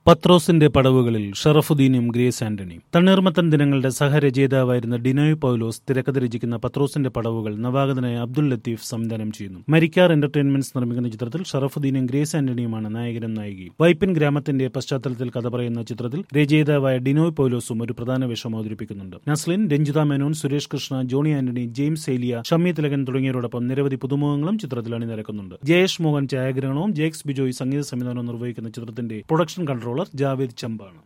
പത്രോസിന്റെ പടവുകളിൽ ഷറഫുദ്ദീനും ഗ്രേസ് ആന്റണിയും തണ്ണീർമത്തൻ ദിനങ്ങളുടെ സഹരചയിതാവായിരുന്ന ഡിനോയ് പൌലോസ് തിരക്കഥ രചിക്കുന്ന പത്രോസിന്റെ പടവുകൾ നവാഗതനായ അബ്ദുൽ ലത്തീഫ് സംവിധാനം ചെയ്യുന്നു മരിക്കാർ എന്റർടൈൻമെന്റ്സ് നിർമ്മിക്കുന്ന ചിത്രത്തിൽ ഷറഫുദ്ദീനും ഗ്രേസ് ആന്റണിയുമാണ് നായകനും നായികയും വൈപ്പിൻ ഗ്രാമത്തിന്റെ പശ്ചാത്തലത്തിൽ കഥ പറയുന്ന ചിത്രത്തിൽ രചയിതാവായ ഡിനോയ് പൌലോസും ഒരു പ്രധാന വേഷം അവതരിപ്പിക്കുന്നുണ്ട് നസ്ലിൻ രഞ്ജിത മേനോൻ സുരേഷ് കൃഷ്ണ ജോണി ആന്റണി ജെയിംസ് ഏലിയ ഷമ്മി തിലകൻ തുടങ്ങിയവരോടൊപ്പം നിരവധി പുതുമുഖങ്ങളും ചിത്രത്തിൽ അണിനിരക്കുന്നുണ്ട് ജയേഷ് മോഹൻ ഛായാഗ്രഹണവും ജേക്സ് ബിജോയ് സംഗീത സംവിധാനവും നിർവഹിക്കുന്ന ചിത്രത്തിന്റെ പ്രൊഡക്ഷൻ കൺട്രോളർ ജാവേദ് ചമ്പാണ്